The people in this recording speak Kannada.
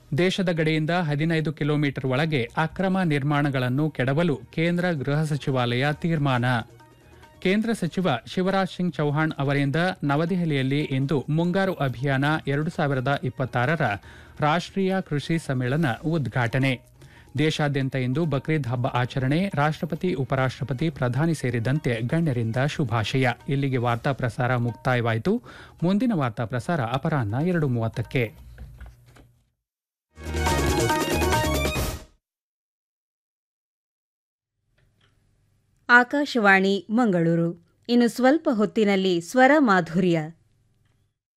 ದೇಶದ ಗಡಿಯಿಂದ ಹದಿನೈದು ಕಿಲೋಮೀಟರ್ ಒಳಗೆ ಅಕ್ರಮ ನಿರ್ಮಾಣಗಳನ್ನು ಕೆಡವಲು ಕೇಂದ್ರ ಗೃಹ ಸಚಿವಾಲಯ ತೀರ್ಮಾನ ಕೇಂದ್ರ ಸಚಿವ ಶಿವರಾಜ್ ಸಿಂಗ್ ಚೌಹಾಣ್ ಅವರಿಂದ ನವದೆಹಲಿಯಲ್ಲಿ ಇಂದು ಮುಂಗಾರು ಅಭಿಯಾನ ಎರಡು ಸಾವಿರದ ಇಪ್ಪತ್ತಾರರ ರಾಷ್ಟ್ರೀಯ ಕೃಷಿ ಸಮ್ಮೇಳನ ಉದ್ಘಾಟನೆ ದೇಶಾದ್ಯಂತ ಇಂದು ಬಕ್ರೀದ್ ಹಬ್ಬ ಆಚರಣೆ ರಾಷ್ಟ್ರಪತಿ ಉಪರಾಷ್ಟ್ರಪತಿ ಪ್ರಧಾನಿ ಸೇರಿದಂತೆ ಗಣ್ಯರಿಂದ ಶುಭಾಶಯ ಇಲ್ಲಿಗೆ ವಾರ್ತಾ ಪ್ರಸಾರ ಮುಕ್ತಾಯವಾಯಿತು ಮುಂದಿನ ವಾರ್ತಾ ಪ್ರಸಾರ ಅಪರಾಹ್ನ ಎರಡು ಮೂವತ್ತಕ್ಕೆ ಆಕಾಶವಾಣಿ ಮಂಗಳೂರು ಇನ್ನು ಸ್ವಲ್ಪ ಹೊತ್ತಿನಲ್ಲಿ ಸ್ವರ ಮಾಧುರ್ಯ